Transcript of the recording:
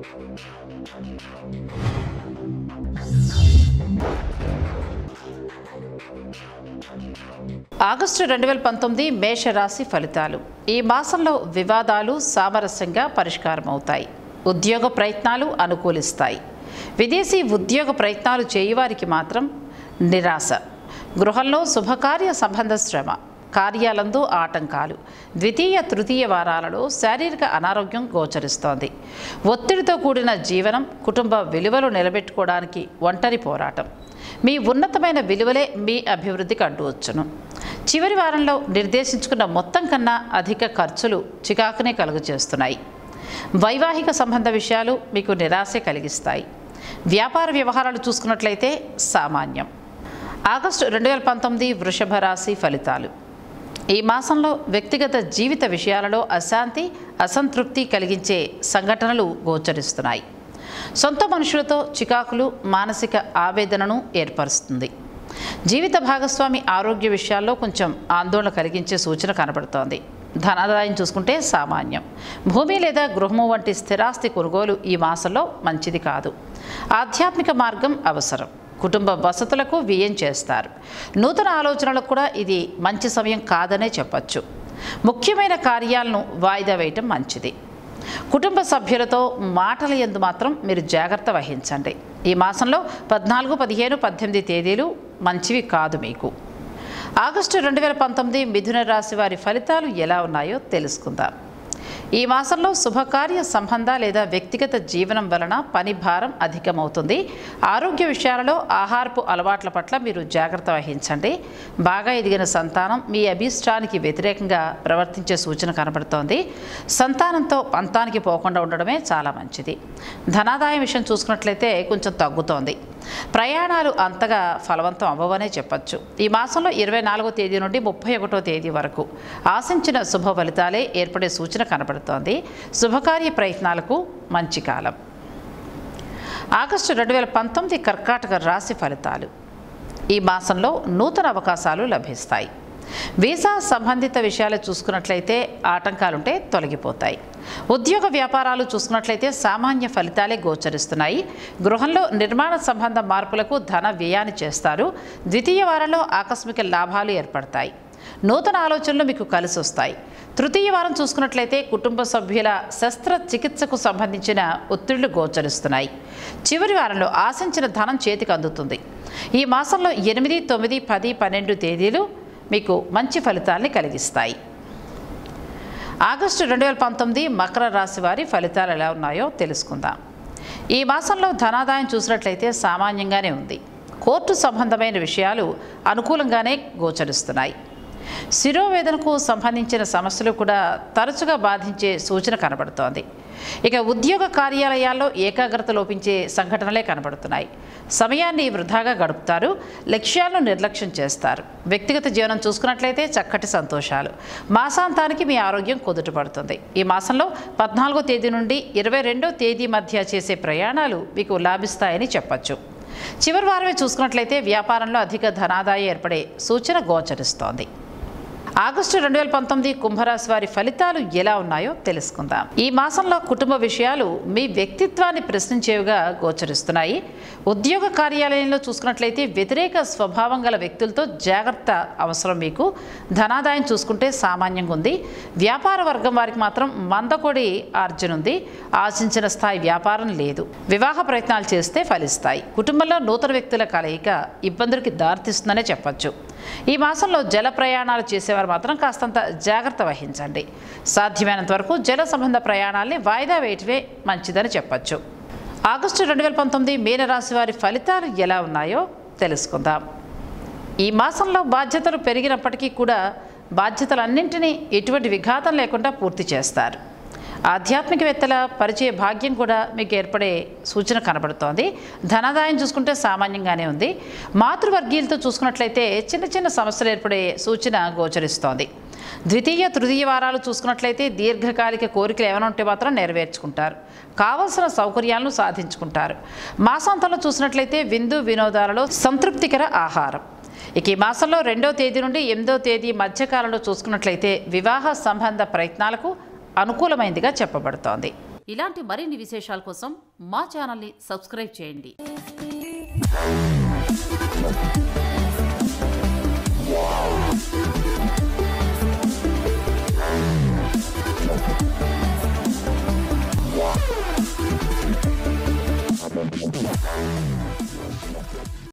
August రెండు వేల పంతొమ్మిది మేషరాశి ఫలితాలు ఈ మాసంలో వివాదాలు సామరస్యంగా పరిష్కారం అవుతాయి ఉద్యోగ ప్రయత్నాలు అనుకూలిస్తాయి విదేశీ ఉద్యోగ ప్రయత్నాలు చేయవారికి మాత్రం నిరాశ గృహంలో శుభకార్య సంబంధ శ్రమ కార్యాలందు ఆటంకాలు ద్వితీయ తృతీయ వారాలలో శారీరక అనారోగ్యం గోచరిస్తోంది ఒత్తిడితో కూడిన జీవనం కుటుంబ విలువలు నిలబెట్టుకోవడానికి ఒంటరి పోరాటం మీ ఉన్నతమైన విలువలే మీ అభివృద్ధికి అడ్డువచ్చును చివరి వారంలో నిర్దేశించుకున్న మొత్తం కన్నా అధిక ఖర్చులు చికాకునే కలుగు చేస్తున్నాయి వైవాహిక సంబంధ విషయాలు మీకు నిరాశ కలిగిస్తాయి వ్యాపార వ్యవహారాలు చూసుకున్నట్లయితే సామాన్యం ఆగస్టు రెండు వేల పంతొమ్మిది వృషభ రాశి ఫలితాలు ఈ మాసంలో వ్యక్తిగత జీవిత విషయాలలో అశాంతి అసంతృప్తి కలిగించే సంఘటనలు గోచరిస్తున్నాయి సొంత మనుషులతో చికాకులు మానసిక ఆవేదనను ఏర్పరుస్తుంది జీవిత భాగస్వామి ఆరోగ్య విషయాల్లో కొంచెం ఆందోళన కలిగించే సూచన కనబడుతోంది ధనాదాయం చూసుకుంటే సామాన్యం భూమి లేదా గృహము వంటి స్థిరాస్తి కొనుగోలు ఈ మాసంలో మంచిది కాదు ఆధ్యాత్మిక మార్గం అవసరం కుటుంబ వసతులకు వ్యయం చేస్తారు నూతన ఆలోచనలకు కూడా ఇది మంచి సమయం కాదనే చెప్పచ్చు ముఖ్యమైన కార్యాలను వాయిదా వేయటం మంచిది కుటుంబ సభ్యులతో మాటల ఎందు మాత్రం మీరు జాగ్రత్త వహించండి ఈ మాసంలో పద్నాలుగు పదిహేను పద్దెనిమిది తేదీలు మంచివి కాదు మీకు ఆగస్టు రెండు వేల పంతొమ్మిది మిథున రాశి వారి ఫలితాలు ఎలా ఉన్నాయో తెలుసుకుందాం ఈ మాసంలో శుభకార్య సంబంధ లేదా వ్యక్తిగత జీవనం వలన పని భారం అధికమవుతుంది ఆరోగ్య విషయాలలో ఆహారపు అలవాట్ల పట్ల మీరు జాగ్రత్త వహించండి బాగా ఎదిగిన సంతానం మీ అభీష్టానికి వ్యతిరేకంగా ప్రవర్తించే సూచన కనబడుతోంది సంతానంతో పంతానికి పోకుండా ఉండడమే చాలా మంచిది ధనాదాయం విషయం చూసుకున్నట్లయితే కొంచెం తగ్గుతోంది ప్రయాణాలు అంతగా ఫలవంతం అవ్వవనే చెప్పచ్చు ఈ మాసంలో ఇరవై నాలుగో తేదీ నుండి ముప్పై ఒకటో తేదీ వరకు ఆశించిన శుభ ఫలితాలే ఏర్పడే సూచన కనబడుతోంది శుభకార్య ప్రయత్నాలకు మంచి కాలం ఆగస్టు రెండు వేల పంతొమ్మిది కర్కాటక రాశి ఫలితాలు ఈ మాసంలో నూతన అవకాశాలు లభిస్తాయి వీసా సంబంధిత విషయాలు చూసుకున్నట్లయితే ఆటంకాలుంటే తొలగిపోతాయి ఉద్యోగ వ్యాపారాలు చూసుకున్నట్లయితే సామాన్య ఫలితాలే గోచరిస్తున్నాయి గృహంలో నిర్మాణ సంబంధ మార్పులకు ధన వ్యయాన్ని చేస్తారు ద్వితీయ వారంలో ఆకస్మిక లాభాలు ఏర్పడతాయి నూతన ఆలోచనలు మీకు కలిసి వస్తాయి తృతీయ వారం చూసుకున్నట్లయితే కుటుంబ సభ్యుల శస్త్రచికిత్సకు సంబంధించిన ఒత్తిళ్లు గోచరిస్తున్నాయి చివరి వారంలో ఆశించిన ధనం చేతికి అందుతుంది ఈ మాసంలో ఎనిమిది తొమ్మిది పది పన్నెండు తేదీలు మీకు మంచి ఫలితాల్ని కలిగిస్తాయి ఆగస్టు రెండు వేల పంతొమ్మిది మకర రాశి వారి ఫలితాలు ఎలా ఉన్నాయో తెలుసుకుందాం ఈ మాసంలో ధనాదాయం చూసినట్లయితే సామాన్యంగానే ఉంది కోర్టు సంబంధమైన విషయాలు అనుకూలంగానే గోచరిస్తున్నాయి శిరోవేదనకు సంబంధించిన సమస్యలు కూడా తరచుగా బాధించే సూచన కనబడుతోంది ఇక ఉద్యోగ కార్యాలయాల్లో ఏకాగ్రత లోపించే సంఘటనలే కనబడుతున్నాయి సమయాన్ని వృధాగా గడుపుతారు లక్ష్యాలను నిర్లక్ష్యం చేస్తారు వ్యక్తిగత జీవనం చూసుకున్నట్లయితే చక్కటి సంతోషాలు మాసాంతానికి మీ ఆరోగ్యం కుదుటపడుతుంది ఈ మాసంలో పద్నాలుగో తేదీ నుండి ఇరవై రెండో తేదీ మధ్య చేసే ప్రయాణాలు మీకు లాభిస్తాయని చెప్పచ్చు చివరి వారమే చూసుకున్నట్లయితే వ్యాపారంలో అధిక ధనాదాయం ఏర్పడే సూచన గోచరిస్తోంది ఆగస్టు రెండు వేల పంతొమ్మిది కుంభరాశి వారి ఫలితాలు ఎలా ఉన్నాయో తెలుసుకుందాం ఈ మాసంలో కుటుంబ విషయాలు మీ వ్యక్తిత్వాన్ని ప్రశ్నించేవిగా గోచరిస్తున్నాయి ఉద్యోగ కార్యాలయంలో చూసుకున్నట్లయితే వ్యతిరేక స్వభావం గల వ్యక్తులతో జాగ్రత్త అవసరం మీకు ధనాదాయం చూసుకుంటే సామాన్యంగా ఉంది వ్యాపార వర్గం వారికి మాత్రం మందకొడి ఆర్జన ఉంది ఆశించిన స్థాయి వ్యాపారం లేదు వివాహ ప్రయత్నాలు చేస్తే ఫలిస్తాయి కుటుంబంలో నూతన వ్యక్తుల కలయిక ఇబ్బందులకి దారితీస్తుందనే చెప్పచ్చు ఈ మాసంలో జల ప్రయాణాలు చేసేవారు మాత్రం కాస్తంత జాగ్రత్త వహించండి సాధ్యమైనంత వరకు జల సంబంధ ప్రయాణాల్ని వాయిదా వేయటమే మంచిదని చెప్పచ్చు ఆగస్టు రెండు వేల పంతొమ్మిది మీనరాశి వారి ఫలితాలు ఎలా ఉన్నాయో తెలుసుకుందాం ఈ మాసంలో బాధ్యతలు పెరిగినప్పటికీ కూడా బాధ్యతలన్నింటినీ ఎటువంటి విఘాతం లేకుండా పూర్తి చేస్తారు ఆధ్యాత్మికవేత్తల పరిచయ భాగ్యం కూడా మీకు ఏర్పడే సూచన కనబడుతోంది ధనాదాయం చూసుకుంటే సామాన్యంగానే ఉంది మాతృవర్గీయులతో చూసుకున్నట్లయితే చిన్న చిన్న సమస్యలు ఏర్పడే సూచన గోచరిస్తోంది ద్వితీయ తృతీయ వారాలు చూసుకున్నట్లయితే దీర్ఘకాలిక కోరికలు ఏమైనా ఉంటే మాత్రం నెరవేర్చుకుంటారు కావలసిన సౌకర్యాలను సాధించుకుంటారు మాసాంతంలో చూసినట్లయితే విందు వినోదాలలో సంతృప్తికర ఆహారం ఇక ఈ మాసంలో రెండో తేదీ నుండి ఎనిమిదో తేదీ మధ్యకాలంలో చూసుకున్నట్లయితే వివాహ సంబంధ ప్రయత్నాలకు అనుకూలమైందిగా చెప్పబడుతోంది ఇలాంటి మరిన్ని విశేషాల కోసం మా ఛానల్ని సబ్స్క్రైబ్ చేయండి Wow.